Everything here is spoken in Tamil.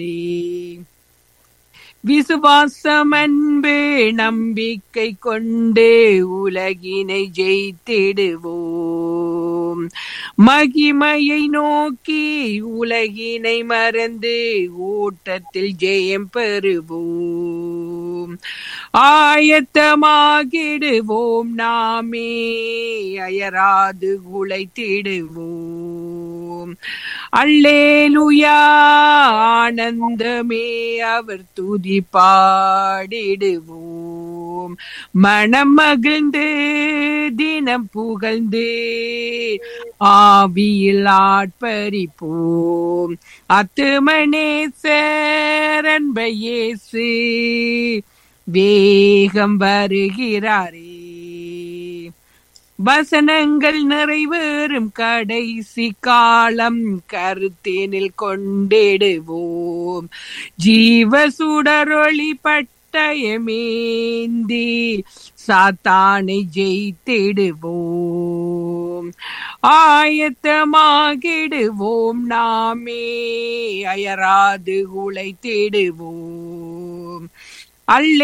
விசுவாசம் அன்பு நம்பிக்கை கொண்டு உலகினை ஜெயித்திடுவோம் மகிமையை நோக்கி உலகினை மறந்து ஓட்டத்தில் ஜெயம் பெறுவோம் ஆயத்தமாகிடுவோம் நாமே அயராது உழைத்திடுவோம் அல்லேலுயா ஆனந்தமே அவர் துதி பாடிடுவோம் மனம் மகிழ்ந்து தினம் புகழ்ந்து ஆவியில் ஆட்பரிப்போம் அத்துமனேசர் அன்பையேசு வேகம் வருகிறாரே வசனங்கள் நிறைவேறும் கடைசி காலம் கருத்தேனில் கொண்டிடுவோம் ஜீவ சுடரொளி பட்டயமேந்தி சாத்தானை ஜெயித்திடுவோம் ஆயத்தமாகிடுவோம் நாமே அயராது உழைத்திடுவோம் அல்ல